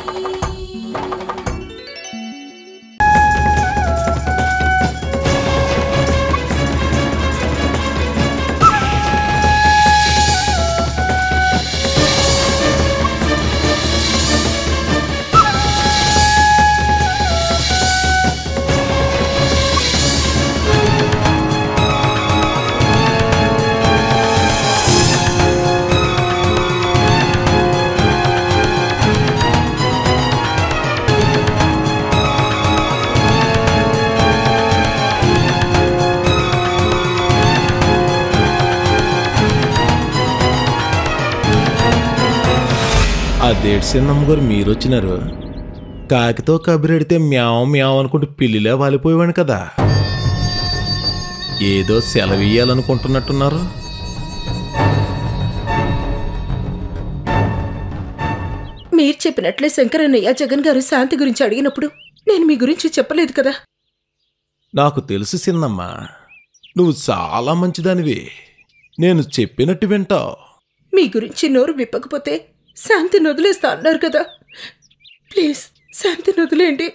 అదేటి చిన్నమ్మ గారు మీరు వచ్చినారు కాకితో కబురెడితే మ్యావ్ మ్యావ్ అనుకుంటూ పిల్లిలే వాలిపోయేవాడు కదా ఏదో సెలవు ఇయ్యాలనుకుంటున్నట్టున్నారు మీరు చెప్పినట్లే శంకరన్నయ్య జగన్ గారు శాంతి గురించి అడిగినప్పుడు నేను మీ గురించి చెప్పలేదు కదా నాకు తెలుసు చిన్నమ్మ నువ్వు చాలా మంచిదానివి నేను చెప్పినట్టు వింటావు మీ గురించి నోరు విప్పకపోతే శాంతిని వదిలేస్తా అన్నారు కదా ప్లీజ్ శాంతిని వదిలేయండి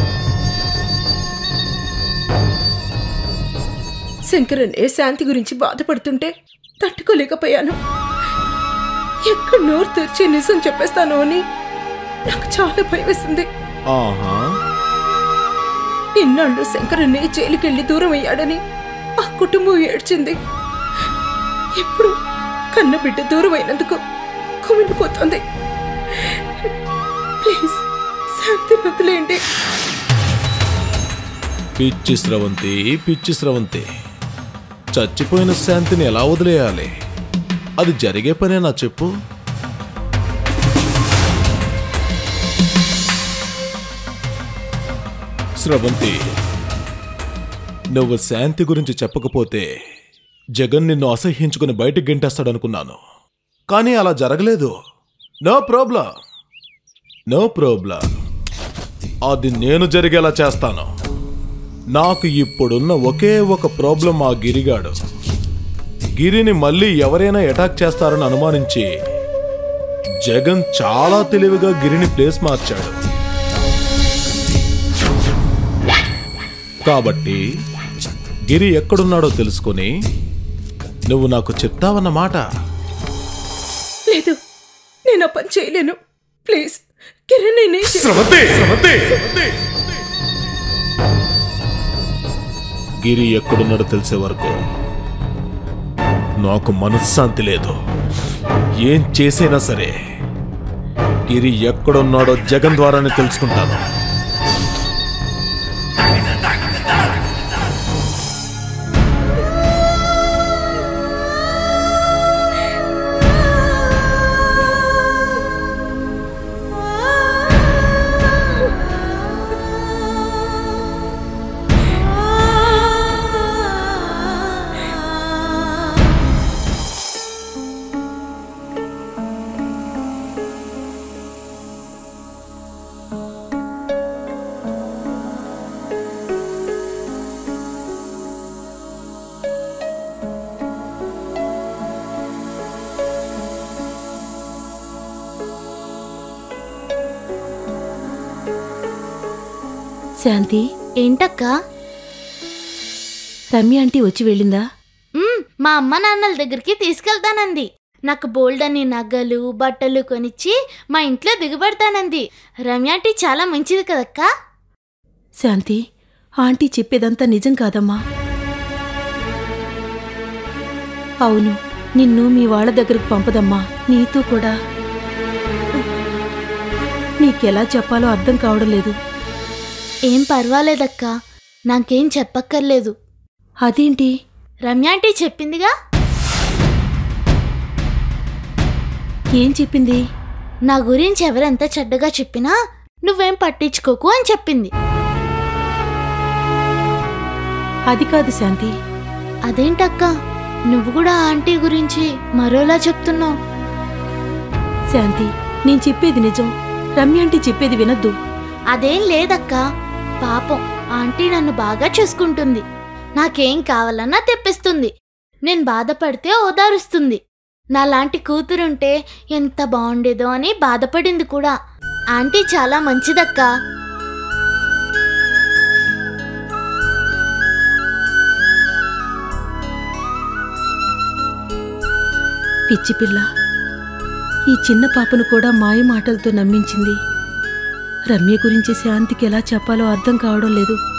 శంకరన్నయ్య శాంతి గురించి బాధపడుతుంటే తట్టుకోలేకపోయాను ఎక్కడ నోరు తెరిచి నిజం చెప్పేస్తాను అని నాకు చాలా భయం వేసింది ఆహా ఇన్నాళ్ళు శంకరన్నయ్య జైలుకెళ్లి దూరం అయ్యాడని ఆ కుటుంబం ఏడ్చింది ఇప్పుడు కన్న బిడ్డ దూరం అయినందుకు కుమిలిపోతుంది ప్లీజ్ శాంతి వదిలేయండి పిచ్చి స్రవంతి పిచ్చి స్రవంతి చచ్చిపోయిన శాంతిని ఎలా వదిలేయాలి అది జరిగే పనేనా చెప్పు స్రవంతి నువ్వు శాంతి గురించి చెప్పకపోతే జగన్ నిన్ను అసహ్యించుకుని బయటికి గెంటేస్తాడనుకున్నాను కానీ అలా జరగలేదు నో ప్రాబ్లం నో ప్రాబ్లం అది నేను జరిగేలా చేస్తాను నాకు ఇప్పుడున్న ఒకే ఒక ప్రాబ్లం ఆ గిరిగాడు గిరిని మళ్ళీ ఎవరైనా అటాక్ చేస్తారని అనుమానించి జగన్ చాలా తెలివిగా గిరిని ప్లేస్ మార్చాడు కాబట్టి గిరి ఎక్కడున్నాడో తెలుసుకొని నువ్వు నాకు చెప్తావన్నమాట లేదు నేను ఆ పని చేయలేను ప్లీజ్ కిరణ్ నేనే చే- స్రవంతి స్రవంతి గిరి ఎక్కడున్నాడో తెలిసే వరకు నాకు మనశ్శాంతి లేదు ఏం చేసైనా సరే గిరి ఎక్కడున్నాడో జగన్ ద్వారానే తెలుసుకుంటాను శాంతి ఏంటక్కా రమ్య ఆంటీ వచ్చి వెళ్ళిందా మ్మ్, మా అమ్మ నాన్నల దగ్గరికి తీసుకెళ్తానంది నాకు బోల్డ్ అని నగలు బట్టలు కొనిచ్చి మా ఇంట్లో దిగబడతానంది రమ్యాంటి చాలా మంచిది కదక్కా శాంతి ఆంటీ చెప్పేదంతా నిజం కాదమ్మా అవును నిన్ను మీ వాళ్ళ దగ్గరకు పంపదమ్మా నీతో కూడా నీకెలా చెప్పాలో అర్థం కావడం లేదు ఏం పర్వాలేదక్కా నాకేం చెప్పక్కర్లేదు అదేంటి రమ్యాంటి చెప్పిందిగా ఏం చెప్పింది నా గురించి ఎవరెంత చెడ్డగా చెప్పినా నువ్వేం పట్టించుకోకు అని చెప్పింది అది కాదు శాంతి అదేంటక్కా నువ్వు కూడా ఆంటీ గురించి మరోలా చెప్తున్నావు శాంతి నేను చెప్పేది నిజం రమ్య ఆంటీ చెప్పేది వినొద్దు అదేం లేదక్కా పాపం ఆంటీ నన్ను బాగా చూసుకుంటుంది నాకేం కావాలన్నా తెప్పిస్తుంది నేను బాధపడితే ఓదారుస్తుంది నాలాంటి కూతురుంటే ఎంత బాగుండేదో అని బాధపడింది కూడా ఆంటీ చాలా మంచిదక్కా పిచ్చి పిల్ల ఈ చిన్న పాపను కూడా మాయ మాటలతో నమ్మించింది రమ్య గురించి శాంతికి ఎలా చెప్పాలో అర్థం కావడం లేదు